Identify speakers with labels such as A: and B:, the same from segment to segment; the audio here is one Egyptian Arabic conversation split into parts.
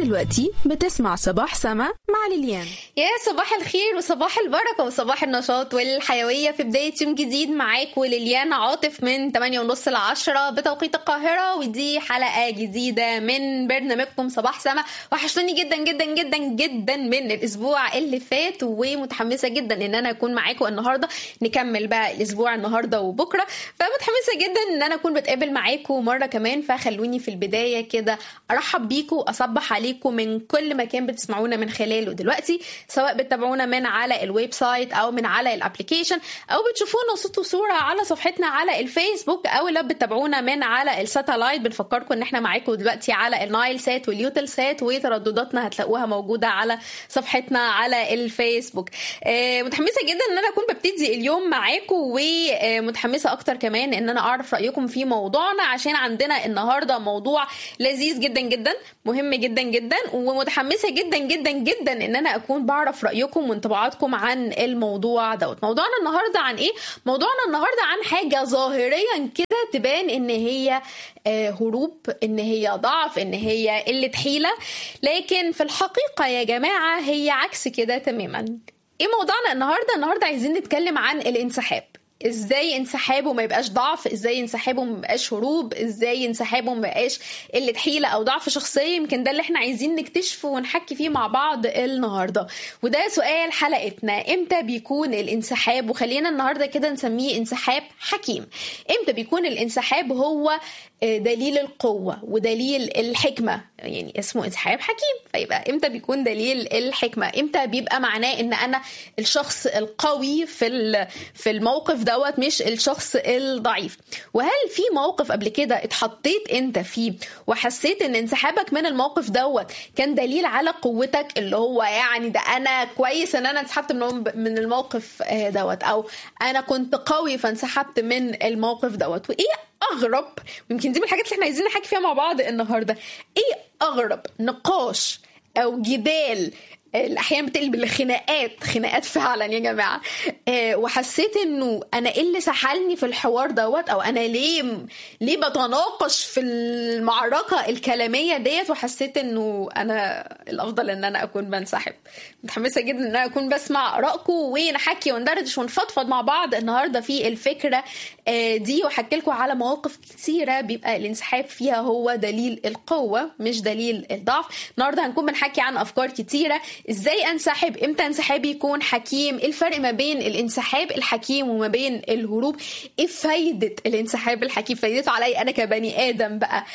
A: دلوقتي بتسمع صباح سما مع ليليان
B: يا صباح الخير وصباح البركة وصباح النشاط والحيوية في بداية يوم جديد معاك وليليان عاطف من 8 ونص ل 10 بتوقيت القاهرة ودي حلقة جديدة من برنامجكم صباح سما وحشتوني جدا جدا جدا جدا من الأسبوع اللي فات ومتحمسة جدا إن أنا أكون معاكم النهاردة نكمل بقى الأسبوع النهاردة وبكرة فمتحمسة جدا إن أنا أكون بتقابل معاكم مرة كمان فخلوني في البداية كده أرحب بيكم وأصبح عليكم من كل مكان بتسمعونا من خلاله دلوقتي سواء بتتابعونا من على الويب سايت او من على الابلكيشن او بتشوفونا صوت وصوره على صفحتنا على الفيسبوك او لو بتتابعونا من على الساتلايت بنفكركم ان احنا معاكم دلوقتي على النايل سات واليوتل سات وتردداتنا هتلاقوها موجوده على صفحتنا على الفيسبوك آه، متحمسه جدا ان انا اكون ببتدي اليوم معاكم ومتحمسه اكتر كمان ان انا اعرف رايكم في موضوعنا عشان عندنا النهارده موضوع لذيذ جدا جدا مهم جدا جدا ومتحمسه جدا جدا جدا ان انا اكون بعرف رايكم وانطباعاتكم عن الموضوع دوت موضوعنا النهارده عن ايه موضوعنا النهارده عن حاجه ظاهريا كده تبان ان هي آه، هروب ان هي ضعف ان هي قله حيله لكن في الحقيقه يا جماعه هي عكس كده تماما ايه موضوعنا النهارده النهارده عايزين نتكلم عن الانسحاب ازاي انسحابه ما يبقاش ضعف ازاي انسحابه ما يبقاش هروب ازاي انسحابه ما يبقاش قله حيله او ضعف شخصيه يمكن ده اللي احنا عايزين نكتشفه ونحكي فيه مع بعض النهارده وده سؤال حلقتنا امتى بيكون الانسحاب وخلينا النهارده كده نسميه انسحاب حكيم امتى بيكون الانسحاب هو دليل القوة ودليل الحكمة يعني اسمه انسحاب حكيم فيبقى امتى بيكون دليل الحكمة امتى بيبقى معناه ان انا الشخص القوي في في الموقف دوت مش الشخص الضعيف وهل في موقف قبل كده اتحطيت انت فيه وحسيت ان انسحابك من الموقف دوت كان دليل على قوتك اللي هو يعني ده انا كويس ان انا انسحبت من من الموقف دوت او انا كنت قوي فانسحبت من الموقف دوت وايه اغرب ويمكن دي من الحاجات اللي احنا عايزين نحكي فيها مع بعض النهارده ايه اغرب نقاش او جدال احيانا بتقلب لخناقات خناقات فعلا يا جماعه أه وحسيت انه انا ايه اللي سحلني في الحوار دوت او انا ليه ليه بتناقش في المعركه الكلاميه ديت وحسيت انه انا الافضل ان انا اكون بنسحب متحمسه جدا ان انا اكون بسمع ارائكم ونحكي وندردش ونفضفض مع بعض النهارده في الفكره أه دي واحكي لكم على مواقف كتيره بيبقى الانسحاب فيها هو دليل القوه مش دليل الضعف النهارده هنكون بنحكي عن افكار كتيره ازاي انسحب امتى انسحابي يكون حكيم ايه الفرق ما بين الانسحاب الحكيم وما بين الهروب ايه فايده الانسحاب الحكيم فايدته عليا انا كبني ادم بقى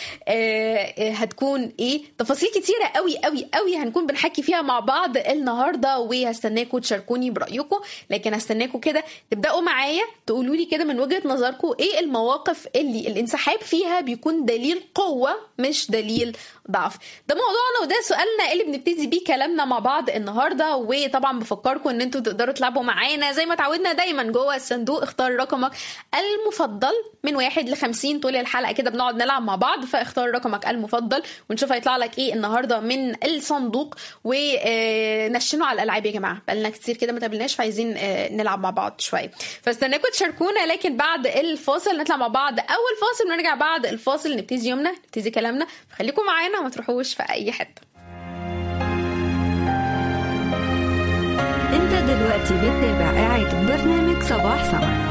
B: آه هتكون ايه تفاصيل كتيره قوي قوي قوي هنكون بنحكي فيها مع بعض النهارده وهستناكم تشاركوني برايكم لكن هستناكم كده تبداوا معايا تقولوا لي كده من وجهه نظركم ايه المواقف اللي الانسحاب فيها بيكون دليل قوه مش دليل ضعف ده موضوعنا وده سؤالنا اللي بنبتدي بيه كلامنا مع بعض النهارده وطبعا بفكركم ان انتوا تقدروا تلعبوا معانا زي ما اتعودنا دايما جوه الصندوق اختار رقمك المفضل من واحد ل 50 طول الحلقه كده بنقعد نلعب مع بعض فاختار رقمك المفضل ونشوف هيطلع لك ايه النهارده من الصندوق ونشنوا على الالعاب يا جماعه بقالنا كتير كده ما تقابلناش فعايزين نلعب مع بعض شويه فاستناكم تشاركونا لكن بعد الفاصل نطلع مع بعض اول فاصل ونرجع بعد الفاصل نبتدي يومنا نبتدي كلامنا فخليكم معانا ما تروحوش في اي حته
A: انت دلوقتي بتتابع قاعد برنامج صباح سما